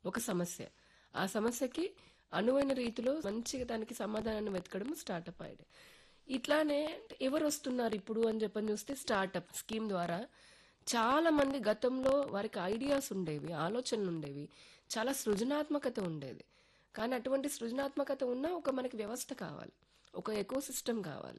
ఒక సమస్య ఆ సమస్యకి అనువైన రీతిలో మంచిగా దానికి సమాధానాన్ని వెతకడం స్టార్టప్ ఐడియా ఇట్లానే ఎవరు వస్తున్నారు ఇప్పుడు అని చెప్పని చూస్తే స్టార్టప్ స్కీమ్ ద్వారా చాలా మంది గతంలో వారికి ఐడియాస్ ఉండేవి ఆలోచనలు ఉండేవి చాలా సృజనాత్మకత ఉండేది కానీ అటువంటి సృజనాత్మకత ఉన్న ఒక మనకి వ్యవస్థ కావాలి ఒక ఎకో సిస్టమ్ కావాలి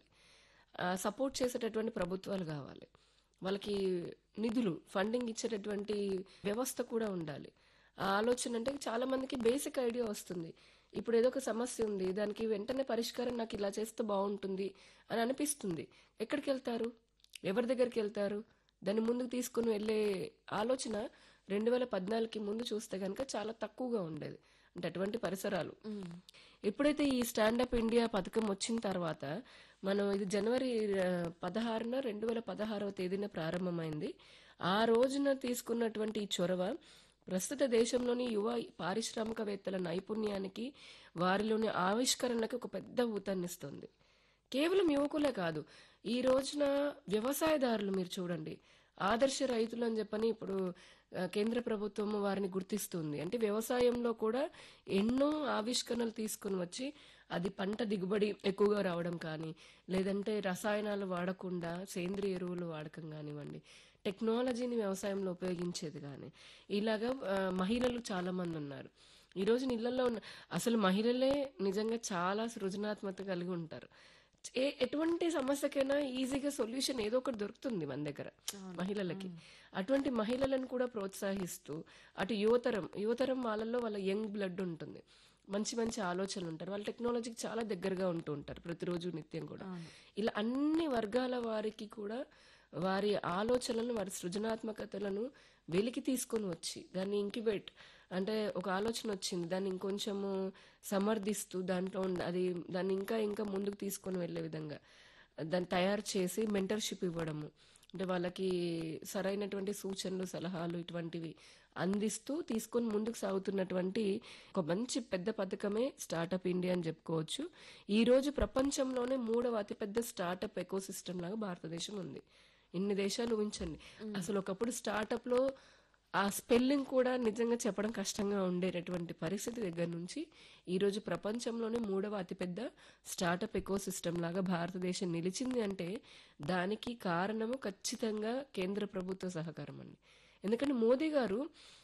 సపోర్ట్ చేసేటటువంటి ప్రభుత్వాలు కావాలి వాళ్ళకి నిధులు ఫండింగ్ ఇచ్చేటటువంటి వ్యవస్థ కూడా ఉండాలి ఆ ఆలోచన అంటే చాలా మందికి బేసిక్ ఐడియా వస్తుంది ఇప్పుడు ఏదో ఒక సమస్య ఉంది దానికి వెంటనే పరిష్కారం నాకు ఇలా చేస్తే బాగుంటుంది అని అనిపిస్తుంది ఎక్కడికి వెళ్తారు ఎవరి దగ్గరికి వెళ్తారు దాన్ని ముందుకు తీసుకుని వెళ్ళే ఆలోచన రెండు వేల పద్నాలుగుకి ముందు చూస్తే కనుక చాలా తక్కువగా ఉండేది అంటే అటువంటి పరిసరాలు ఎప్పుడైతే ఈ స్టాండప్ ఇండియా పథకం వచ్చిన తర్వాత మనం ఇది జనవరి ఆ, పదహారున రెండు వేల పదహారవ తేదీన ప్రారంభమైంది ఆ రోజున తీసుకున్నటువంటి ఈ చొరవ ప్రస్తుత దేశంలోని యువ పారిశ్రామికవేత్తల నైపుణ్యానికి వారిలోని ఆవిష్కరణలకు ఒక పెద్ద ఊతాన్నిస్తుంది కేవలం యువకులే కాదు ఈ రోజున వ్యవసాయదారులు మీరు చూడండి ఆదర్శ రైతులు అని చెప్పని ఇప్పుడు ఆ, కేంద్ర ప్రభుత్వం వారిని గుర్తిస్తుంది అంటే వ్యవసాయంలో కూడా ఎన్నో ఆవిష్కరణలు తీసుకుని వచ్చి అది పంట దిగుబడి ఎక్కువగా రావడం కానీ లేదంటే రసాయనాలు వాడకుండా సేంద్రియ ఎరువులు వాడకం కానివ్వండి టెక్నాలజీని వ్యవసాయంలో ఉపయోగించేది కానీ ఇలాగా ఆ, మహిళలు చాలా మంది ఉన్నారు ఈ రోజు ఇళ్లలో ఉన్న అసలు మహిళలే నిజంగా చాలా సృజనాత్మకత కలిగి ఉంటారు ఏ ఎటువంటి సమస్యకైనా ఈజీగా సొల్యూషన్ ఏదో ఒకటి దొరుకుతుంది మన దగ్గర మహిళలకి అటువంటి మహిళలను కూడా ప్రోత్సహిస్తూ అటు యువతరం యువతరం వాళ్ళల్లో వాళ్ళ యంగ్ బ్లడ్ ఉంటుంది మంచి మంచి ఆలోచనలు ఉంటారు వాళ్ళ టెక్నాలజీకి చాలా దగ్గరగా ఉంటూ ఉంటారు ప్రతిరోజు నిత్యం కూడా ఇలా అన్ని వర్గాల వారికి కూడా వారి ఆలోచనలను వారి సృజనాత్మకతలను వెలికి తీసుకొని వచ్చి దాన్ని ఇంక్యుబేట్ అంటే ఒక ఆలోచన వచ్చింది దాన్ని ఇంకొంచెము సమర్థిస్తూ దాంట్లో ఉన్న- అది దాన్ని ఇంకా ఇంకా ముందుకు తీసుకొని వెళ్ళే విధంగా దాన్ని తయారు చేసి మెంటర్షిప్ ఇవ్వడము అంటే వాళ్ళకి సరైనటువంటి సూచనలు సలహాలు ఇటువంటివి అందిస్తూ తీసుకొని ముందుకు సాగుతున్నటువంటి ఒక మంచి పెద్ద పథకమే స్టార్టప్ ఇండియా అని చెప్పుకోవచ్చు ఈ రోజు ప్రపంచంలోనే మూడవ అతిపెద్ద స్టార్టప్ ఎకో సిస్టమ్ లాగా భారతదేశం ఉంది ఇన్ని దేశాలు ఊహించండి అసలు ఒకప్పుడు స్టార్టప్ లో ఆ స్పెల్లింగ్ కూడా నిజంగా చెప్పడం కష్టంగా ఉండేటటువంటి పరిస్థితి దగ్గర నుంచి ఈ రోజు ప్రపంచంలోనే మూడవ అతిపెద్ద స్టార్టప్ ఎకో సిస్టమ్ లాగా భారతదేశం నిలిచింది అంటే దానికి కారణము ఖచ్చితంగా కేంద్ర ప్రభుత్వ సహకారం అండి ఎందుకంటే మోదీ గారు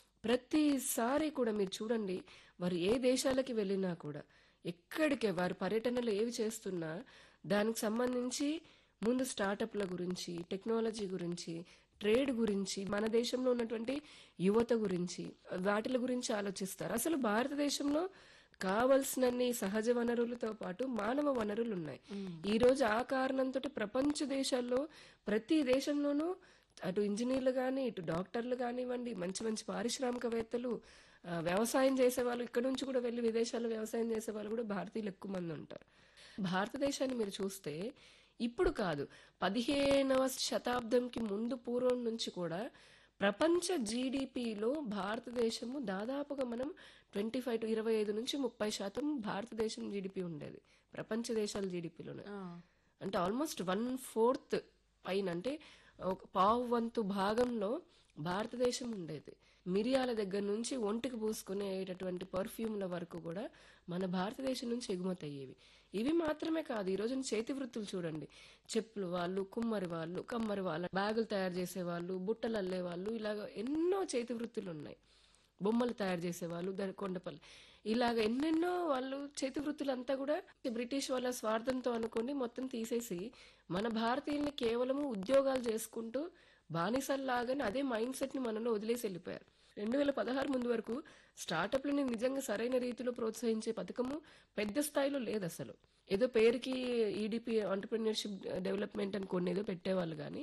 ప్రతిసారి కూడా మీరు చూడండి వారు ఏ దేశాలకి వెళ్ళినా కూడా ఎక్కడికే వారి పర్యటనలు ఏవి చేస్తున్నా దానికి సంబంధించి ముందు స్టార్టప్ల గురించి టెక్నాలజీ గురించి ట్రేడ్ గురించి మన దేశంలో ఉన్నటువంటి యువత గురించి వాటిల గురించి ఆలోచిస్తారు అసలు భారతదేశంలో కావలసినన్ని సహజ వనరులతో పాటు మానవ వనరులు ఉన్నాయి ఈ రోజు ఆ కారణంతో ప్రపంచ దేశాల్లో ప్రతి దేశంలోనూ అటు ఇంజనీర్లు కానీ ఇటు డాక్టర్లు కానివ్వండి మంచి మంచి పారిశ్రామికవేత్తలు ఆ, వ్యవసాయం చేసే వాళ్ళు ఇక్కడ నుంచి కూడా వెళ్ళి విదేశాల్లో వ్యవసాయం చేసే వాళ్ళు కూడా భారతీయులు ఎక్కువ మంది ఉంటారు భారతదేశాన్ని మీరు చూస్తే ఇప్పుడు కాదు పదిహేనవ శతాబ్దంకి ముందు పూర్వం నుంచి కూడా ప్రపంచ జీడిపిలో భారతదేశము దాదాపుగా మనం ట్వంటీ ఫైవ్ టు ఇరవై ఐదు నుంచి ముప్పై శాతం భారతదేశం జీడిపి ఉండేది ప్రపంచ దేశాల జీడిపిలోనే అంటే ఆల్మోస్ట్ వన్ ఫోర్త్ పైన అంటే ఒక పావు వంతు భాగంలో భారతదేశం ఉండేది మిరియాల దగ్గర నుంచి ఒంటికి పూసుకునేటటువంటి పర్ఫ్యూమ్ల వరకు కూడా మన భారతదేశం నుంచి ఎగుమతి అయ్యేవి ఇవి మాత్రమే కాదు ఈ రోజున చేతి వృత్తులు చూడండి చెప్పులు వాళ్ళు కుమ్మరి వాళ్ళు కమ్మరి వాళ్ళు బ్యాగులు తయారు చేసే వాళ్ళు బుట్టలు అల్లే వాళ్ళు ఇలాగ ఎన్నో చేతి వృత్తులు ఉన్నాయి బొమ్మలు తయారు చేసేవాళ్ళు దాని కొండపల్లి ఇలాగ ఎన్నెన్నో వాళ్ళు చేతి వృత్తులంతా కూడా బ్రిటిష్ వాళ్ళ స్వార్థంతో అనుకుని మొత్తం తీసేసి మన భారతీయుల్ని కేవలము ఉద్యోగాలు చేసుకుంటూ బానిసల్లాగానే అదే మైండ్ సెట్ ని మనలో వదిలేసి వెళ్ళిపోయారు రెండు వేల పదహారు ముందు వరకు స్టార్టప్లని నిజంగా సరైన రీతిలో ప్రోత్సహించే పథకము పెద్ద స్థాయిలో లేదు అసలు ఏదో పేరుకి ఈడిపి ఆంటర్ప్రినర్షిప్ డెవలప్మెంట్ అని కొన్ని ఏదో పెట్టేవాళ్ళు కానీ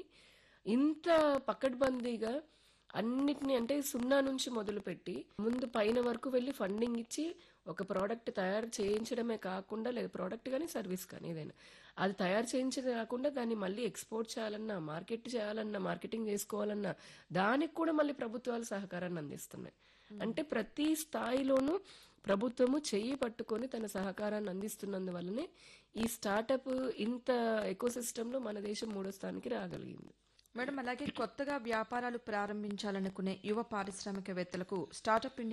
ఇంత పకడ్బందీగా అన్నిటిని అంటే సున్నా నుంచి మొదలుపెట్టి ముందు పైన వరకు వెళ్ళి ఫండింగ్ ఇచ్చి ఒక ప్రోడక్ట్ తయారు చేయించడమే కాకుండా లేదా ప్రోడక్ట్ కానీ సర్వీస్ కానీ ఏదైనా అది తయారు చేయించడమే కాకుండా దాన్ని మళ్ళీ ఎక్స్పోర్ట్ చేయాలన్నా మార్కెట్ చేయాలన్నా మార్కెటింగ్ చేసుకోవాలన్నా దానికి కూడా మళ్ళీ ప్రభుత్వాలు సహకారాన్ని అందిస్తున్నాయి అంటే ప్రతి స్థాయిలోనూ ప్రభుత్వము చెయ్యి పట్టుకొని తన సహకారాన్ని అందిస్తున్నందువల్లనే ఈ స్టార్టప్ ఇంత ఎకో లో మన దేశం మూడో స్థానానికి రాగలిగింది మేడం అలాగే కొత్తగా వ్యాపారాలు ప్రారంభించాలనుకునే యువ పారిశ్రామికవేత్తలకు స్టార్టప్ ఇండియా